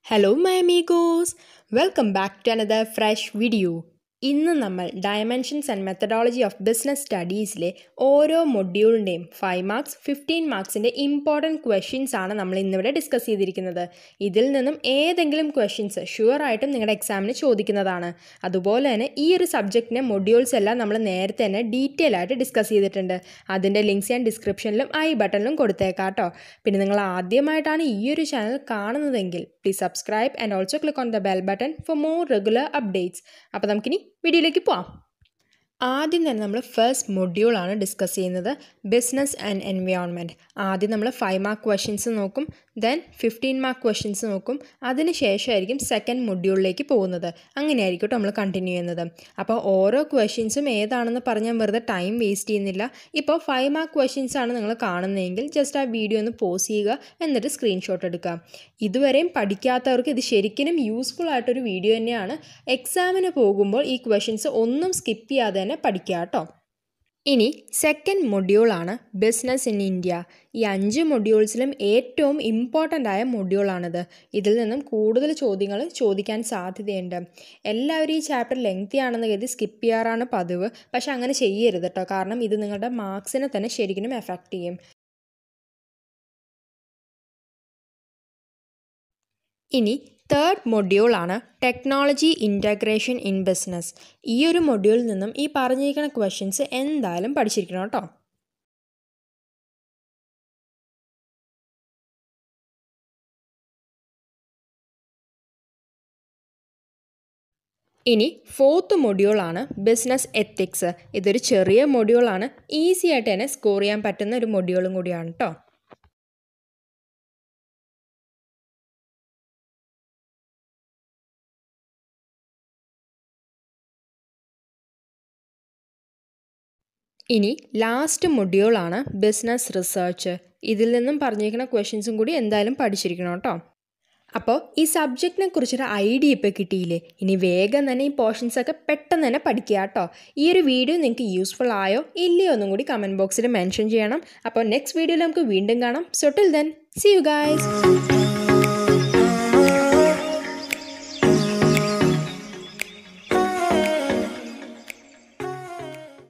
hello my amigos welcome back to another fresh video ഇന്ന് നമ്മൾ dimensions and methodology of business സ്റ്റഡീസിലെ ഓരോ മൊഡ്യൂളിൻ്റെയും ഫൈവ് മാർക്സ് ഫിഫ്റ്റീൻ മാർക്സിൻ്റെ ഇമ്പോർട്ടൻറ്റ് ക്വസ്റ്റ്യൻസ് ആണ് നമ്മൾ ഇന്നിവിടെ ഡിസ്കസ് ചെയ്തിരിക്കുന്നത് ഇതിൽ നിന്നും ഏതെങ്കിലും ക്വസ്റ്റ്യൻസ് ഷുവറായിട്ടും നിങ്ങളുടെ എക്സാമിന് ചോദിക്കുന്നതാണ് അതുപോലെ തന്നെ ഈ ഒരു സബ്ജക്റ്റിൻ്റെ മൊഡ്യൂൾസ് എല്ലാം നമ്മൾ നേരത്തെ തന്നെ ഡീറ്റെയിൽ ആയിട്ട് ഡിസ്കസ് ചെയ്തിട്ടുണ്ട് അതിൻ്റെ ലിങ്ക്സ് ഞാൻ ഡിസ്ക്രിപ്ഷനിലും ഐ ബട്ടണിലും കൊടുത്തേക്കാം കേട്ടോ പിന്നെ നിങ്ങൾ ആദ്യമായിട്ടാണ് ഈ ഒരു ചാനൽ കാണുന്നതെങ്കിൽ please subscribe and also click on the bell button for more regular updates അപ്പോൾ നമുക്കിനി വീഡിയോയിലേക്ക് പോവാം ആദ്യം തന്നെ നമ്മൾ ഫസ്റ്റ് മൊഡ്യൂളാണ് ഡിസ്കസ് ചെയ്യുന്നത് ബിസിനസ് ആൻഡ് എൻവയോൺമെൻറ്റ് ആദ്യം നമ്മൾ ഫൈവ് മാർക്ക് ക്വസ്റ്റ്യൻസ് നോക്കും ദെൻ ഫിഫ്റ്റീൻ മാർക്ക് ക്വസ്റ്റ്യൻസ് നോക്കും അതിന് ശേഷമായിരിക്കും സെക്കൻഡ് മൊഡ്യൂളിലേക്ക് പോകുന്നത് അങ്ങനെയായിരിക്കും കേട്ടോ നമ്മൾ കണ്ടിന്യൂ ചെയ്യുന്നത് അപ്പോൾ ഓരോ ക്വസ്റ്റ്യൻസും ഏതാണെന്ന് പറഞ്ഞാൽ വെറുതെ ടൈം വേസ്റ്റ് ചെയ്യുന്നില്ല ഇപ്പോൾ ഫൈവ് മാർക്ക് ക്വസ്റ്റ്യൻസ് ആണ് നിങ്ങൾ കാണുന്നതെങ്കിൽ ജസ്റ്റ് ആ വീഡിയോ ഒന്ന് പോസ് ചെയ്യുക എന്നിട്ട് സ്ക്രീൻഷോട്ട് എടുക്കുക ഇതുവരെയും പഠിക്കാത്തവർക്ക് ഇത് ശരിക്കും യൂസ്ഫുൾ ആയിട്ടൊരു വീഡിയോ തന്നെയാണ് എക്സാമിന് പോകുമ്പോൾ ഈ ക്വസ്റ്റ്യൻസ് ഒന്നും സ്കിപ്പ് ചെയ്യാതെ തന്നെ പഠിക്കുക കേട്ടോ ഇനി സെക്കൻഡ് മൊഡ്യൂളാണ് ബിസിനസ് ഇൻ ഇന്ത്യ ഈ അഞ്ച് മൊഡ്യൂൾസിലും ഏറ്റവും ഇമ്പോർട്ടൻ്റ് ആയ മൊഡ്യൂളാണിത് ഇതിൽ നിന്നും കൂടുതൽ ചോദ്യങ്ങൾ ചോദിക്കാൻ സാധ്യതയുണ്ട് എല്ലാവരും ഈ ചാപ്റ്റർ ലെങ്തി ആണെന്ന് കരുതി സ്കിപ്പ് ചെയ്യാറാണ് പതിവ് പക്ഷെ അങ്ങനെ ചെയ്യരുത് കേട്ടോ കാരണം ഇത് നിങ്ങളുടെ മാർക്സിനെ തന്നെ ശരിക്കും എഫക്റ്റ് ചെയ്യും ഇനി തേർഡ് മൊഡ്യൂളാണ് ടെക്നോളജി ഇൻറ്റഗ്രേഷൻ ഇൻ ബിസിനസ് ഈ ഒരു മൊഡ്യൂളിൽ നിന്നും ഈ പറഞ്ഞിരിക്കുന്ന ക്വസ്റ്റ്യൻസ് എന്തായാലും പഠിച്ചിരിക്കണം കേട്ടോ ഇനി ഫോർത്ത് മൊഡ്യൂളാണ് ബിസിനസ് എത്തിക്സ് ഇതൊരു ചെറിയ മൊഡ്യൂളാണ് ഈസി ആയിട്ട് തന്നെ സ്കോർ ചെയ്യാൻ പറ്റുന്ന ഒരു മൊഡ്യൂളും കൂടിയാണ് കേട്ടോ ഇനി ലാസ്റ്റ് മൊഡ്യൂളാണ് ബിസിനസ് റിസർച്ച് ഇതിൽ നിന്നും പറഞ്ഞിരിക്കുന്ന ക്വസ്റ്റ്യൻസും കൂടി എന്തായാലും പഠിച്ചിരിക്കണം കേട്ടോ അപ്പോൾ ഈ സബ്ജക്റ്റിനെ കുറിച്ചൊരു ഐഡിയ ഇപ്പോൾ കിട്ടിയില്ലേ ഇനി വേഗം തന്നെ ഈ പോർഷൻസ് ഒക്കെ പെട്ടെന്ന് തന്നെ പഠിക്കുക കേട്ടോ ഈ ഒരു വീഡിയോ നിങ്ങൾക്ക് യൂസ്ഫുൾ ആയോ ഇല്ലയോ ഒന്നും കൂടി കമൻറ്റ് ബോക്സിൽ മെൻഷൻ ചെയ്യണം അപ്പോൾ നെക്സ്റ്റ് വീഡിയോയിൽ നമുക്ക് വീണ്ടും കാണാം so till then see you guys